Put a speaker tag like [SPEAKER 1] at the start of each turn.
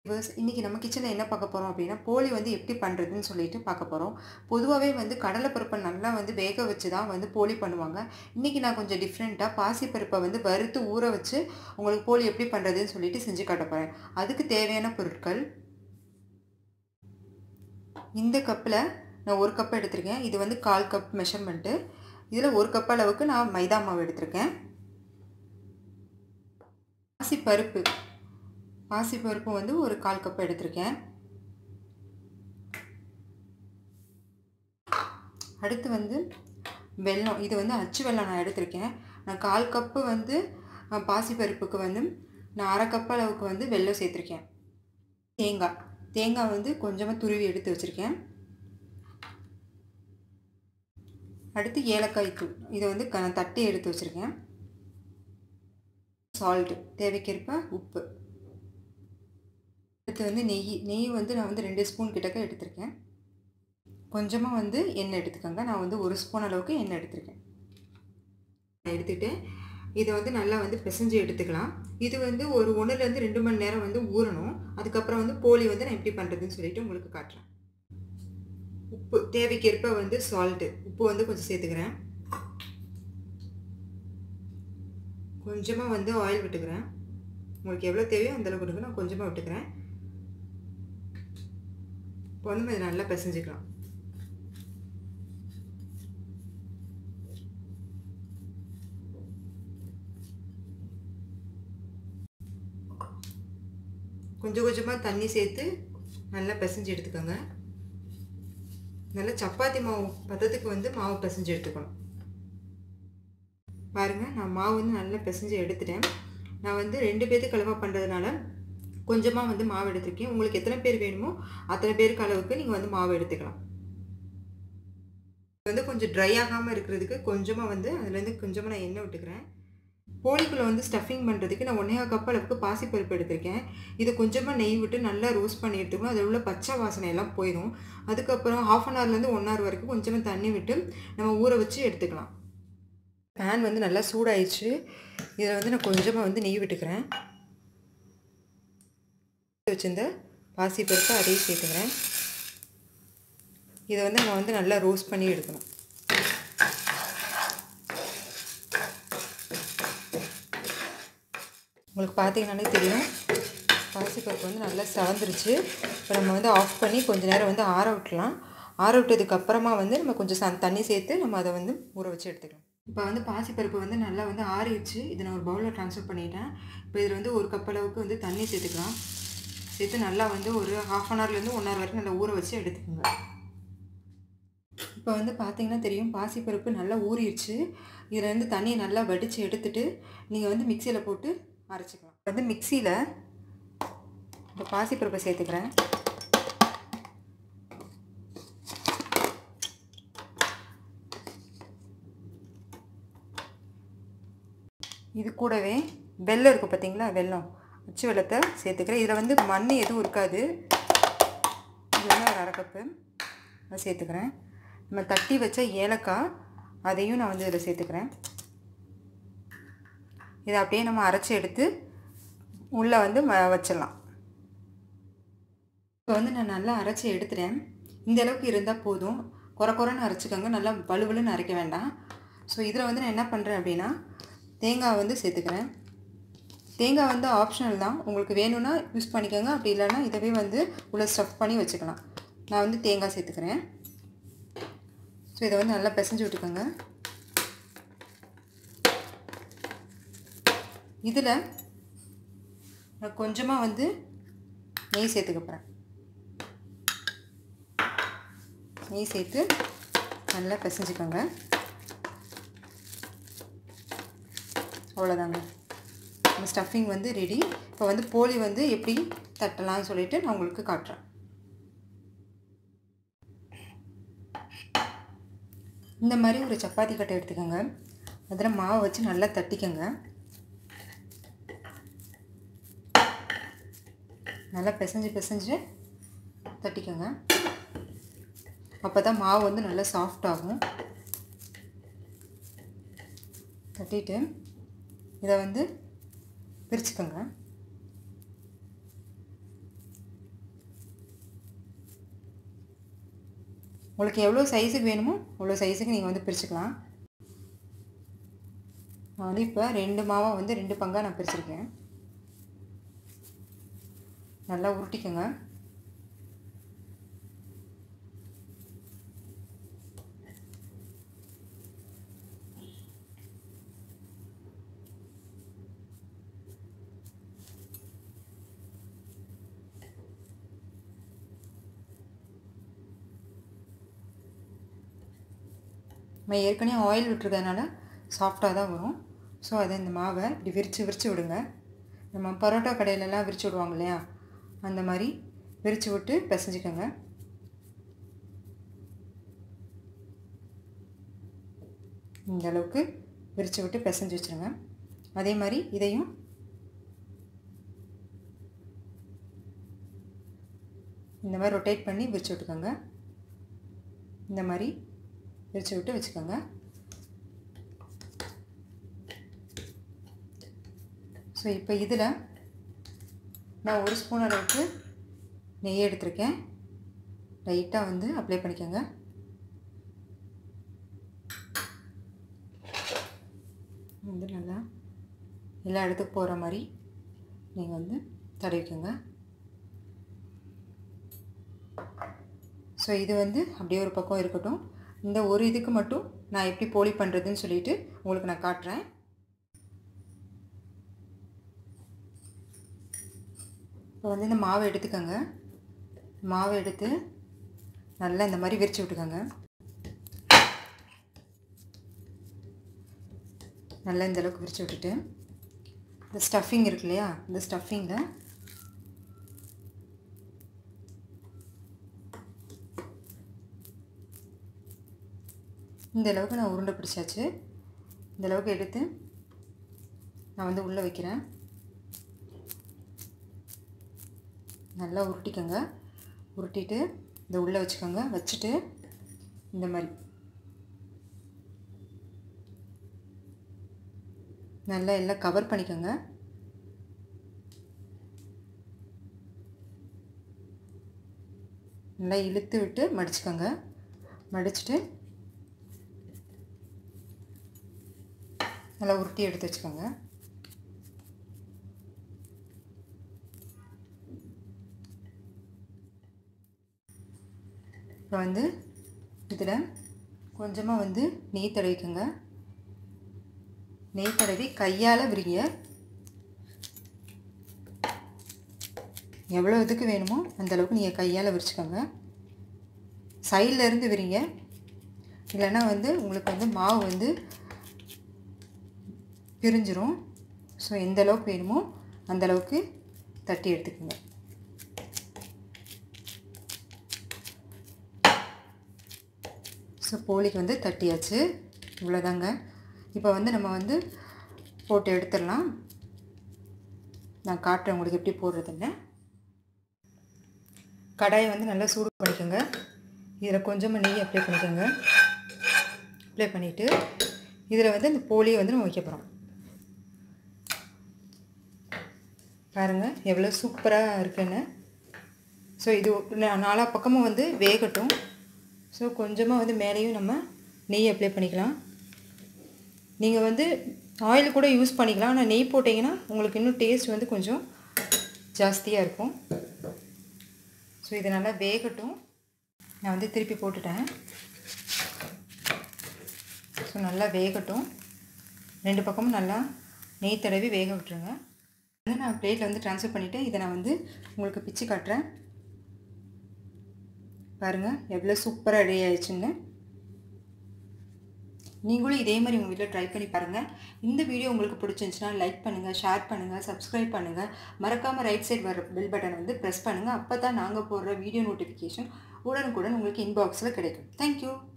[SPEAKER 1] viewers இன்றைக்கி நம்ம கிச்சனில் என்ன பார்க்க போகிறோம் அப்படின்னா போலி வந்து எப்படி பண்ணுறதுன்னு சொல்லிட்டு பார்க்க போகிறோம் பொதுவாகவே வந்து கடலைப்பருப்பை நல்லா வந்து வேக வச்சு தான் வந்து போலி பண்ணுவாங்க இன்றைக்கி நான் கொஞ்சம் டிஃப்ரெண்ட்டாக பாசிப்பருப்பை வந்து வறுத்து ஊற வச்சு உங்களுக்கு போலி எப்படி பண்ணுறதுன்னு சொல்லிட்டு செஞ்சு காட்ட போகிறேன் அதுக்கு தேவையான பொருட்கள் இந்த கப்பில் நான் ஒரு கப் எடுத்திருக்கேன் இது வந்து கால் கப் மெஷர்மெண்ட்டு இதில் ஒரு கப் அளவுக்கு நான் மைதா மாவு எடுத்திருக்கேன் பாசிப்பருப்பு பாசிப்பருப்பு வந்து ஒரு கால் கப் எடுத்திருக்கேன் அடுத்து வந்து வெல்லம் இது வந்து அச்சு வெல்லம் நான் எடுத்திருக்கேன் நான் கால் கப்பு வந்து பாசிப்பருப்புக்கு வந்து நான் அரை கப் அளவுக்கு வந்து வெல்லம் சேர்த்துருக்கேன் தேங்காய் தேங்காய் வந்து கொஞ்சமாக துருவி எடுத்து வச்சுருக்கேன் அடுத்து ஏலக்காய் தூள் இதை வந்து க தட்டி எடுத்து வச்சுருக்கேன் சால்ட்டு தேவைக்கேற்ப உப்பு அடுத்து வந்து நெய் நெய் வந்து நான் வந்து ரெண்டு ஸ்பூன் கிட்டக்க எடுத்திருக்கேன் கொஞ்சமாக வந்து எண்ணெய் எடுத்துக்கோங்க நான் வந்து ஒரு ஸ்பூன் அளவுக்கு எண்ணெய் எடுத்திருக்கேன் எடுத்துகிட்டு இதை வந்து நல்லா வந்து பிசைஞ்சு எடுத்துக்கலாம் இது வந்து ஒரு ஒன்றுலேருந்து ரெண்டு மணி நேரம் வந்து ஊறணும் அதுக்கப்புறம் வந்து போலி வந்து நான் எப்படி பண்ணுறதுன்னு சொல்லிட்டு உங்களுக்கு காட்டுறேன் உப்பு தேவைக்கேற்ப வந்து சால்ட்டு உப்பு வந்து கொஞ்சம் சேர்த்துக்கிறேன் கொஞ்சமாக வந்து ஆயில் விட்டுக்கிறேன் உங்களுக்கு எவ்வளோ தேவையோ அந்தளவுக்கு விட்டுங்க நான் கொஞ்சமாக விட்டுக்கிறேன் இப்போ வந்து இதை நல்லா பிசைஞ்சிக்கலாம் கொஞ்சம் கொஞ்சமாக தண்ணி சேர்த்து நல்லா பிசைஞ்சு எடுத்துக்கோங்க நல்லா சப்பாத்தி மாவு பதத்துக்கு வந்து மாவு பிசைஞ்சு எடுத்துக்கணும் பாருங்கள் நான் மாவு வந்து நல்லா பிசைஞ்சு எடுத்துட்டேன் நான் வந்து ரெண்டு பேர்த்துக்கு அளவாக பண்ணுறதுனால கொஞ்சமாக வந்து மாவு எடுத்திருக்கேன் உங்களுக்கு எத்தனை பேர் வேணுமோ அத்தனை பேருக்கு அளவுக்கு நீங்கள் வந்து மாவு எடுத்துக்கலாம் வந்து கொஞ்சம் ட்ரை ஆகாமல் இருக்கிறதுக்கு கொஞ்சமாக வந்து அதுலேருந்து கொஞ்சமாக நான் எண்ணெய் விட்டுக்கிறேன் போலிக்குள்ளே வந்து ஸ்டஃபிங் பண்ணுறதுக்கு நான் ஒன்றே கப் அளவுக்கு பாசிப்பருப்பு எடுத்திருக்கேன் இது கொஞ்சமாக நெய் விட்டு நல்லா ரோஸ்ட் பண்ணி எடுத்துக்கணும் அதில் உள்ள பச்சை வாசனை எல்லாம் போயிடும் அதுக்கப்புறம் ஹாஃப் அன் ஹவர்லேருந்து ஒன் ஹவர் வரைக்கும் கொஞ்சமாக தண்ணி விட்டு நம்ம ஊற வச்சு எடுத்துக்கலாம் பேன் வந்து நல்லா சூடாயிடுச்சு இதில் வந்து நான் கொஞ்சமாக வந்து நெய் விட்டுக்கிறேன் வச்சுருந்த பாசிப்பருப்பு அதையும் சேர்த்துக்கிறேன் இதை வந்து நம்ம வந்து நல்லா ரோஸ்ட் பண்ணி எடுக்கணும் உங்களுக்கு பார்த்தீங்கன்னாலே தெரியும் பாசிப்பருப்பு வந்து நல்லா செவந்துருச்சு இப்போ நம்ம வந்து ஆஃப் பண்ணி கொஞ்சம் நேரம் வந்து ஆற விட்டுலாம் ஆற விட்டதுக்கு அப்புறமா வந்து நம்ம கொஞ்சம் ச தண்ணி சேர்த்து நம்ம அதை வந்து ஊற வச்சு எடுத்துக்கலாம் இப்போ வந்து பாசிப்பருப்பு வந்து நல்லா வந்து ஆறிடுச்சு இதை நான் ஒரு பவுலில் ட்ரான்ஸ்ஃபர் பண்ணிட்டேன் இப்போ இதில் வந்து ஒரு கப் அளவுக்கு வந்து தண்ணி சேர்த்துக்கலாம் சேர்த்து நல்லா வந்து ஒரு ஹாஃப் அன் ஹவர்லேருந்து ஒன் ஹவர் வரைக்கும் நல்லா ஊற வச்சு எடுத்துக்கோங்க இப்போ வந்து பார்த்தீங்கன்னா தெரியும் பாசிப்பருப்பு நல்லா ஊறிடுச்சு இதில் வந்து தண்ணியை நல்லா வடித்து எடுத்துட்டு நீங்கள் வந்து மிக்சியில் போட்டு அரைச்சிக்கலாம் வந்து மிக்சியில் இந்த பாசிப்பருப்பை சேர்த்துக்கிறேன் இது கூடவே வெல்லம் இருக்குது பார்த்தீங்களா வெல்லம் அச்சு வெள்ளத்தை சேர்த்துக்கிறேன் இதில் வந்து மண் எதுவும் இருக்காது இது வந்து ஒரு அரை கப்பு அதை சேர்த்துக்கிறேன் நம்ம தட்டி வச்ச ஏலக்காய் அதையும் நான் வந்து இதில் சேர்த்துக்கிறேன் இதை அப்படியே நம்ம அரைச்சி எடுத்து உள்ளே வந்து வச்சிடலாம் இப்போ வந்து நான் நல்லா அரைச்சி எடுத்துட்டேன் இந்த அளவுக்கு இருந்தால் போதும் குறை குறைன்னு அரைச்சிக்கோங்க நல்லா வலுவலுன்னு அரைக்க வேண்டாம் ஸோ இதில் வந்து நான் என்ன பண்ணுறேன் அப்படின்னா தேங்காய் வந்து சேர்த்துக்கிறேன் தேங்காய் வந்து ஆப்ஷனல் தான் உங்களுக்கு வேணும்னா யூஸ் பண்ணிக்கோங்க அப்படி இல்லைன்னா இதவே வந்து உள்ள ஸ்டஃப் பண்ணி வச்சுக்கலாம் நான் வந்து தேங்காய் சேர்த்துக்கிறேன் ஸோ இதை வந்து நல்லா பிசைஞ்சு விட்டுக்கோங்க இதில் நான் கொஞ்சமாக வந்து நெய் சேர்த்துக்க போகிறேன் நெய் சேர்த்து நல்லா பிசைஞ்சுக்கோங்க அவ்வளோதாங்க நம்ம ஸ்டஃபிங் வந்து ரெடி இப்போ வந்து போலி வந்து எப்படி தட்டலாம்னு சொல்லிட்டு நான் உங்களுக்கு காட்டுறேன் இந்த மாதிரி ஒரு சப்பாத்தி கட்டை எடுத்துக்கோங்க அதில் மாவை வச்சு நல்லா தட்டிக்கோங்க நல்லா பிசைஞ்சு பிசைஞ்சு தட்டிக்கோங்க அப்போ தான் மாவு வந்து நல்லா சாஃப்ட் ஆகும் தட்டிட்டு இதை வந்து பிரிச்சுக்கோங்க உங்களுக்கு எவ்வளோ சைஸுக்கு வேணுமோ அவ்வளோ சைஸுக்கு நீங்கள் வந்து பிரிச்சுக்கலாம் நான் வந்து இப்போ ரெண்டு மாவாக வந்து ரெண்டு பங்காக நான் பிரிச்சிருக்கேன் நல்லா உருட்டிக்கோங்க நம்ம ஏற்கனவே ஆயில் விட்டுருக்கறதுனால சாஃப்டாக தான் வரும் ஸோ அதை இந்த மாவை இப்படி விரித்து விரித்து விடுங்க நம்ம பரோட்டா கடையிலலாம் விரித்து விடுவாங்க இல்லையா அந்த மாதிரி விரித்து விட்டு பிசைஞ்சிக்கோங்க இந்த அளவுக்கு விரித்து விட்டு பிசைஞ்சு வச்சுருங்க அதே மாதிரி இதையும் இந்த மாதிரி ரொட்டேட் பண்ணி விரித்து விட்டுக்கோங்க இந்த மாதிரி விரித்து விட்டு வச்சுக்கோங்க ஸோ இப்போ இதில் நான் ஒரு ஸ்பூன் அளவுக்கு நெய் எடுத்திருக்கேன் லைட்டாக வந்து அப்ளை பண்ணிக்கோங்க வந்து நல்லா எல்லா இடத்துக்கு போகிற மாதிரி நீங்கள் வந்து தடவிக்கோங்க ஸோ இது வந்து அப்படியே ஒரு பக்கம் இருக்கட்டும் இந்த ஒரு இதுக்கு மட்டும் நான் எப்படி போலி பண்ணுறதுன்னு சொல்லிட்டு உங்களுக்கு நான் காட்டுறேன் இப்போ வந்து இந்த மாவை எடுத்துக்கோங்க மாவை எடுத்து நல்லா இந்த மாதிரி விரித்து விட்டுக்கோங்க நல்லா இந்த அளவுக்கு விரித்து விட்டுட்டு இந்த ஸ்டஃபிங் இருக்கு இல்லையா இந்த ஸ்டஃபிங்கில் இந்த அளவுக்கு நான் உருண்டை பிடிச்சாச்சு இந்த அளவுக்கு எடுத்து நான் வந்து உள்ளே வைக்கிறேன் நல்லா உருட்டிக்கோங்க உருட்டிட்டு இந்த உள்ளே வச்சுக்கோங்க வச்சுட்டு இந்த மாதிரி நல்லா எல்லாம் கவர் பண்ணிக்கோங்க நல்லா இழுத்து விட்டு மடிச்சுக்கோங்க மடிச்சுட்டு நல்லா உருட்டி எடுத்து வச்சுக்கோங்க இப்போ வந்து இதில் கொஞ்சமாக வந்து நெய் தடவிக்கோங்க நெய் தடவி கையால் விரிங்க எவ்வளோ இதுக்கு வேணுமோ அந்தளவுக்கு நீங்கள் கையால் விரிச்சுக்கோங்க சைடில் இருந்து விரிங்க இல்லைன்னா வந்து உங்களுக்கு வந்து மாவு வந்து பிரிஞ்சிரும் ஸோ எந்த அளவுக்கு வேணுமோ அந்தளவுக்கு தட்டி எடுத்துக்கோங்க ஸோ போலிக்கு வந்து தட்டியாச்சு இவ்வளோதாங்க இப்போ வந்து நம்ம வந்து போட்டு எடுத்துடலாம் நான் காட்டுறேன் உங்களுக்கு எப்படி போடுறதுன்னு கடாயை வந்து நல்லா சூடு பண்ணிக்கோங்க இதில் கொஞ்சமாக நெய் அப்ளை பண்ணிக்கோங்க அப்ளை பண்ணிவிட்டு இதில் வந்து இந்த போலியை வந்து நம்ம வைக்க போகிறோம் பாருங்கள் எவ்வளோ சூப்பராக இருக்குன்னு ஸோ இது நாலா பக்கமும் வந்து வேகட்டும் ஸோ கொஞ்சமாக வந்து மேலேயும் நம்ம நெய் அப்ளை பண்ணிக்கலாம் நீங்கள் வந்து ஆயில் கூட யூஸ் பண்ணிக்கலாம் ஆனால் நெய் போட்டிங்கன்னா உங்களுக்கு இன்னும் டேஸ்ட் வந்து கொஞ்சம் ஜாஸ்தியாக இருக்கும் ஸோ இது நல்லா வேகட்டும் நான் வந்து திருப்பி போட்டுட்டேன் ஸோ நல்லா வேகட்டும் ரெண்டு பக்கமும் நல்லா நெய் தடவி வேக விட்டுருங்க வந்து நான் பிளேட்டில் வந்து ட்ரான்ஸ்ஃபர் பண்ணிவிட்டு இதை நான் வந்து உங்களுக்கு பிச்சு காட்டுறேன் பாருங்கள் எவ்வளோ சூப்பராக ரெடி ஆயிடுச்சுன்னு நீங்களும் இதே மாதிரி உங்கள் வீட்டில் ட்ரை பண்ணி பாருங்கள் இந்த வீடியோ உங்களுக்கு பிடிச்சிருந்துச்சுன்னா லைக் பண்ணுங்கள் ஷேர் பண்ணுங்கள் சப்ஸ்கிரைப் பண்ணுங்கள் மறக்காமல் ரைட் சைடு வர பெல் பட்டன் வந்து ப்ரெஸ் பண்ணுங்கள் அப்போ தான் நாங்கள் போடுற வீடியோ நோட்டிஃபிகேஷன் உடனுக்குடன் உங்களுக்கு இன்பாக்ஸில் கிடைக்கும் தேங்க்யூ